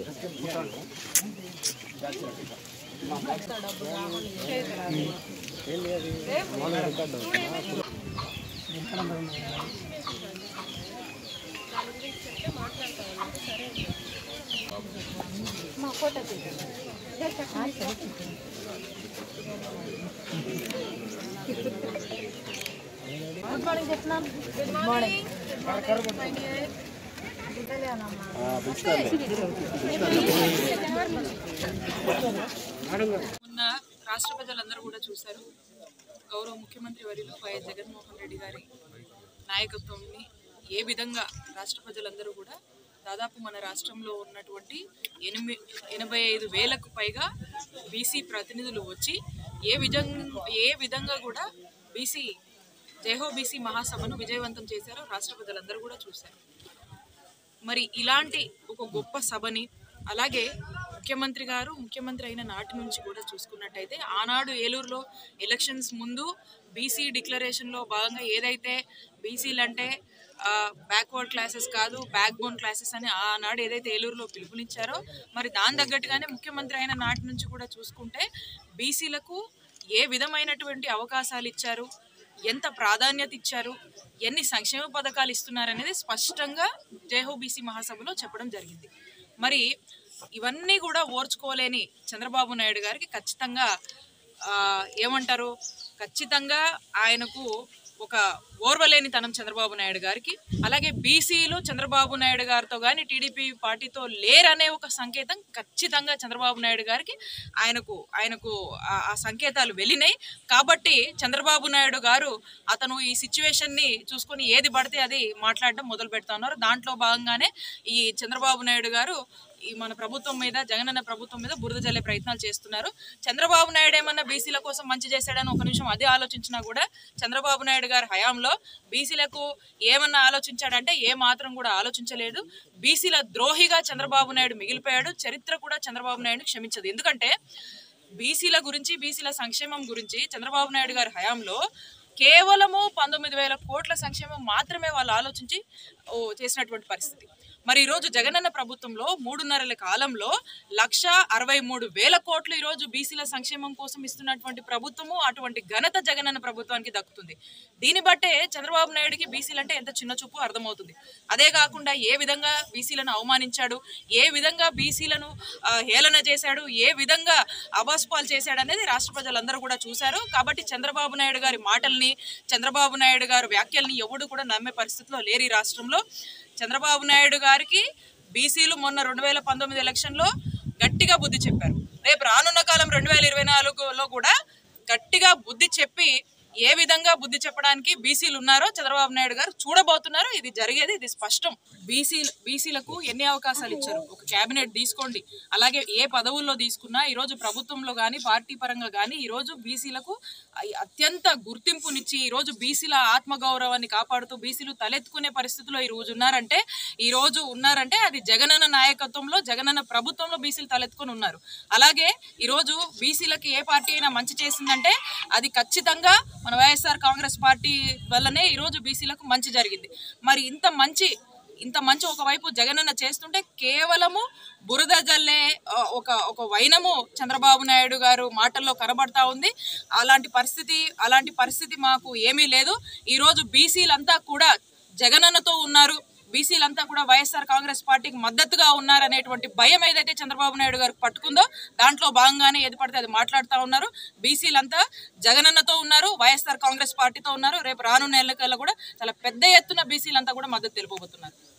good morning చెప్తున్నాం good morning మొన్న రాష్ట్ర ప్రజలందరూ కూడా చూశారు గౌరవ ముఖ్యమంత్రి వర్యులు వైఎస్ జగన్మోహన్ రెడ్డి గారి నాయకత్వంని ఏ విధంగా రాష్ట్ర ప్రజలందరూ కూడా దాదాపు మన రాష్ట్రంలో ఉన్నటువంటి ఎనిమిది ఎనభై ఐదు వేలకు పైగా బీసీ ప్రతినిధులు వచ్చి ఏ విధంగా ఏ విధంగా కూడా బీసీ జయహో బీసీ మహాసభను విజయవంతం చేశారో రాష్ట్ర ప్రజలందరూ కూడా చూశారు మరి ఇలాంటి ఒక గొప్ప సభని అలాగే ముఖ్యమంత్రి గారు ముఖ్యమంత్రి అయిన నాటి నుంచి కూడా చూసుకున్నట్టయితే ఆనాడు ఏలూరులో ఎలక్షన్స్ ముందు బీసీ డిక్లరేషన్లో భాగంగా ఏదైతే బీసీలు అంటే బ్యాక్వర్డ్ క్లాసెస్ కాదు బ్యాక్ బోన్ క్లాసెస్ అని ఆనాడు ఏదైతే ఏలూరులో పిలుపునిచ్చారో మరి దాని తగ్గట్టుగానే ముఖ్యమంత్రి అయిన నాటి నుంచి కూడా చూసుకుంటే బీసీలకు ఏ విధమైనటువంటి అవకాశాలు ఇచ్చారు ఎంత ప్రాధాన్యత ఇచ్చారు ఎన్ని సంక్షేమ పథకాలు ఇస్తున్నారనేది స్పష్టంగా జయహో బీసీ మహాసభలో చెప్పడం జరిగింది మరి ఇవన్నీ కూడా ఓర్చుకోలేని చంద్రబాబు నాయుడు గారికి ఖచ్చితంగా ఆ, ఏమంటారు ఖచ్చితంగా ఆయనకు ఒక ఓర్వలేనితనం చంద్రబాబు నాయుడు గారికి అలాగే బీసీలు చంద్రబాబు నాయుడు గారితో కానీ టీడీపీ పార్టీతో లేరనే ఒక సంకేతం ఖచ్చితంగా చంద్రబాబు నాయుడు గారికి ఆయనకు ఆయనకు ఆ- ఆ సంకేతాలు వెళ్ళినాయి కాబట్టి చంద్రబాబు నాయుడు గారు అతను ఈ సిచ్యువేషన్ని చూసుకొని ఏది పడితే అది మాట్లాడడం మొదలు పెడతా ఉన్నారు దాంట్లో భాగంగానే ఈ చంద్రబాబు నాయుడు గారు ఈ మన ప్రభుత్వం మీద జగనన్న ప్రభుత్వం మీద బురద జల్లే ప్రయత్నాలు చేస్తున్నారు చంద్రబాబు నాయుడు ఏమన్నా బీసీల కోసం మంచి చేశాడని ఒక నిమిషం అదే ఆలోచించినా కూడా చంద్రబాబు నాయుడు గారి హయాంలో బీసీలకు ఏమన్నా ఆలోచించాడంటే ఏ మాత్రం కూడా ఆలోచించలేదు బీసీల ద్రోహిగా చంద్రబాబు నాయుడు మిగిలిపోయాడు చరిత్ర కూడా చంద్రబాబు నాయుడు క్షమించదు ఎందుకంటే బీసీల గురించి బీసీల సంక్షేమం గురించి చంద్రబాబు నాయుడు గారి హయాంలో కేవలము పంతొమ్మిది వేల కోట్ల సంక్షేమం మాత్రమే వాళ్ళు ఆలోచించి ఓ, చేసినటువంటి పరిస్థితి మరి ఈరోజు జగనన్న ప్రభుత్వంలో మూడున్నరల కాలంలో లక్ష అరవై మూడు వేల కోట్లు ఈరోజు బీసీల సంక్షేమం కోసం ఇస్తున్నటువంటి ప్రభుత్వము అటువంటి ఘనత జగనన్న ప్రభుత్వానికి దక్కుతుంది దీన్ని బట్టే చంద్రబాబు నాయుడుకి బీసీలు అంటే ఎంత చిన్న చూపు అర్థమవుతుంది అదే కాకుండా ఏ విధంగా బీసీలను అవమానించాడు ఏ విధంగా బీసీలను ఆ, హేళన చేశాడు ఏ విధంగా అబాస్పాలు చేశాడు అనేది రాష్ట్ర ప్రజలందరూ కూడా చూశారు కాబట్టి చంద్రబాబు నాయుడు గారి మాటల్ని చంద్రబాబు నాయుడు గారి వ్యాఖ్యల్ని ఎవడు కూడా నమ్మే పరిస్థితిలో లేరు ఈ రాష్ట్రంలో చంద్రబాబు నాయుడు గారికి బీసీలు మొన్న రెండు వేల పంతొమ్మిది ఎలక్షన్లో గట్టిగా బుద్ధి చెప్పారు రేపు రానున్న కాలం రెండు వేల ఇరవై నాలుగులో కూడా గట్టిగా బుద్ధి చెప్పి ఏ విధంగా బుద్ధి చెప్పడానికి బీసీలు ఉన్నారో చంద్రబాబు నాయుడు గారు చూడబోతున్నారు ఇది జరిగేది ఇది స్పష్టం బీసీ బీసీలకు ఎన్ని అవకాశాలు ఇచ్చారు ఒక కేబినెట్ తీసుకోండి అలాగే ఏ పదవుల్లో తీసుకున్నా ఈరోజు ప్రభుత్వంలో కానీ పార్టీ పరంగా కానీ ఈరోజు బీసీలకు అత్యంత గుర్తింపునిచ్చి ఈరోజు బీసీల ఆత్మగౌరవాన్ని కాపాడుతూ బీసీలు తలెత్తుకునే పరిస్థితిలో ఈ రోజు ఉన్నారంటే ఈ రోజు ఉన్నారంటే అది జగనన్న నాయకత్వంలో జగనన్న ప్రభుత్వంలో బీసీలు తలెత్తుకొని ఉన్నారు అలాగే ఈరోజు బీసీలకి ఏ పార్టీ అయినా మంచి చేసిందంటే అది ఖచ్చితంగా మన వైఎస్ఆర్ కాంగ్రెస్ పార్టీ వల్లనే ఈరోజు బీసీలకు మంచి జరిగింది మరి ఇంత మంచి ఇంత మంచి ఒకవైపు జగనన్న చేస్తుంటే కేవలము బురద జల్లే ఆ, ఒక ఒక వైనము చంద్రబాబు నాయుడు గారు మాటల్లో కనబడతా ఉంది అలాంటి పరిస్థితి అలాంటి పరిస్థితి మాకు ఏమీ లేదు ఈరోజు బీసీలంతా కూడా జగనన్నతో ఉన్నారు బీసీలంతా కూడా వైఎస్ఆర్ కాంగ్రెస్ పార్టీకి మద్దతుగా ఉన్నారనేటువంటి భయం ఏదైతే చంద్రబాబు నాయుడు గారికి పట్టుకుందో దాంట్లో భాగంగానే ఏది పడితే అది మాట్లాడుతూ ఉన్నారు బీసీలంతా జగనన్నతో ఉన్నారు వైఎస్ఆర్ కాంగ్రెస్ పార్టీతో ఉన్నారు రేపు రానున్న ఎన్నికల్లో కూడా చాలా పెద్ద ఎత్తున బీసీలంతా కూడా మద్దతు తెలుపబోతున్నారు